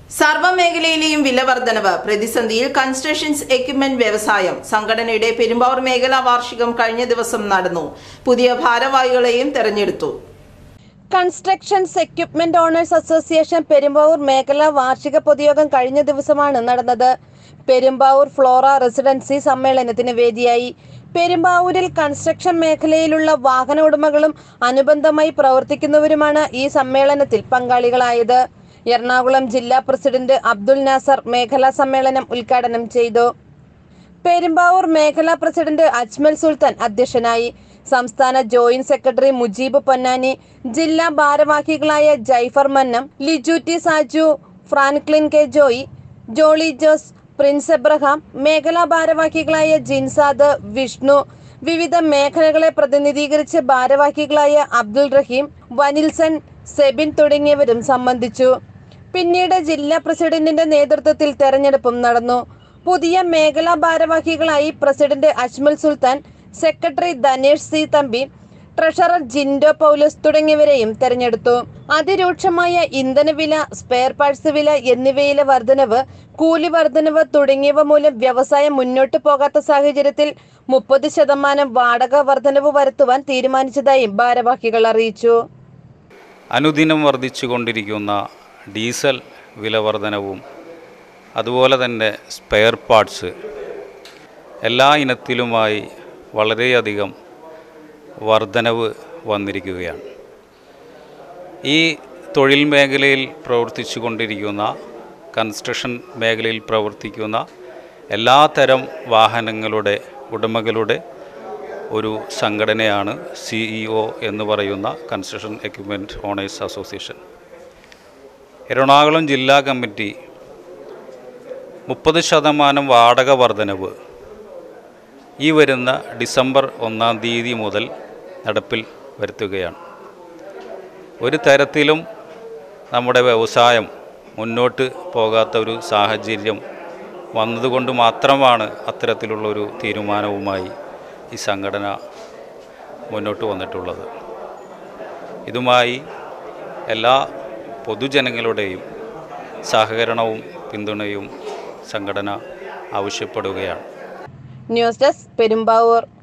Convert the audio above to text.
സർവ്വമേഖലയിലെയും വില വർധനവ് പ്രതിസന്ധിയിൽ കൺസ്ട്രക്ഷൻസ് എക്യുപ്മെന്റ് വ്യവസായം സംഘടനയുടെ പെരുമ്പാവൂർ മേഖലാ വാർഷികം കഴിഞ്ഞ ദിവസം നടന്നു പുതിയ ഭാരവാഹികളെയും തെരഞ്ഞെടുത്തു constructions equipment owners association Perumbavoor മേഖലാ വാർഷിക പൊതുയോഗം കഴിഞ്ഞ ദിവസമാണ് നടന്നത് പെരുമ്പാവൂർ ഫ്ലോറ റെസിഡൻസി സമ്മേളനത്തിന് വേദിയായി പെരുമ്പാവൂരിൽ കൺസ്ട്രക്ഷൻ മേഖലയിലുള്ള വാഹന ഉടമകളും അനുബന്ധമായി പ്രവർത്തിക്കുന്നവരുമാണ് ഈ സമ്മേളനത്തിൽ പങ്കാളികളായത് എറണാകുളം ജില്ലാ പ്രസിഡന്റ് അബ്ദുൽ നാസർ മേഖലാ സമ്മേളനം ഉദ്ഘാടനം ചെയ്തു പെരുമ്പാവൂർ മേഖലാ പ്രസിഡന്റ് അജ്മൽ സുൽത്താൻ അധ്യക്ഷനായി സംസ്ഥാന ജോയിന്റ് സെക്രട്ടറി മുജീബ് പൊന്നാനി ജില്ലാ ഭാരവാഹികളായ ജൈഫർ മന്നം ലിജു ടി സാജു ഫ്രാൻക്ലിൻ കെ ജോയി ജോളി ജോസ് പ്രിൻസ് എബ്രഹാം മേഖലാ ഭാരവാഹികളായ ജിൻസാദ് വിഷ്ണു വിവിധ മേഖലകളെ പ്രതിനിധീകരിച്ച് ഭാരവാഹികളായ അബ്ദുൾ റഹീം വനിൽസൺ സെബിൻ തുടങ്ങിയവരും സംബന്ധിച്ചു പിന്നീട് ജില്ലാ പ്രസിഡന്റിന്റെ നേതൃത്വത്തിൽ തെരഞ്ഞെടുപ്പും നടന്നു പുതിയ മേഖലാ ഭാരവാഹികളായി president Ajmal Sultan secretary Dhanesh C Thampi treasurer Jindo Paulose തുടങ്ങിയവരെയും തെരഞ്ഞെടുത്തു അതിരൂക്ഷമായ ഇന്ധനവില സ്പെയർ പാർട്സ് വില എന്നിവയിലെ വർധനവ് കൂലി വർധനവ് തുടങ്ങിയവ മൂലം വ്യവസായം മുന്നോട്ട് പോകാത്ത സാഹചര്യത്തിൽ മുപ്പത് ശതമാനം വാടക വർധനവ് വരുത്തുവാൻ തീരുമാനിച്ചതായും ഭാരവാഹികൾ അറിയിച്ചു അനുദിനം വർദ്ധിച്ചുകൊണ്ടിരിക്കുന്ന ഡീസൽ വില വർധനവും അതുപോലെ തന്നെ സ്പെയർ പാർട്സ് എല്ലാ ഇനത്തിലുമായി വളരെയധികം വർധനവ് വന്നിരിക്കുകയാണ് ഈ തൊഴിൽ മേഖലയിൽ പ്രവർത്തിച്ചു കൊണ്ടിരിക്കുന്ന കൺസ്ട്രക്ഷൻ മേഖലയിൽ പ്രവർത്തിക്കുന്ന എല്ലാ തരം വാഹനങ്ങളുടെ ഉടമകളുടെ ഒരു സംഘടനയാണ് സി ഇ ഒ എന്ന് പറയുന്ന construction equipment owners association Ernakulam ജില്ലാ കമ്മിറ്റി മുപ്പത് ശതമാനം വാടക വർധനവ് ഈ വരുന്ന ഡിസംബർ ഒന്നാം തീയതി മുതൽ നടപ്പിൽ വരുത്തുകയാണ് ഒരു തരത്തിലും നമ്മുടെ വ്യവസായം മുന്നോട്ട് പോകാത്ത ഒരു സാഹചര്യം വന്നതുകൊണ്ട് മാത്രമാണ് അത്തരത്തിലുള്ളൊരു തീരുമാനവുമായി ഈ സംഘടന മുന്നോട്ട് വന്നിട്ടുള്ളത് ഇതുമായി എല്ലാ പൊതുജനങ്ങളുടെയും സഹകരണവും പിന്തുണയും സംഘടന ആവശ്യപ്പെടുകയാണ് ന്യൂസ് ഡെസ്ക് പെരുമ്പാവൂർ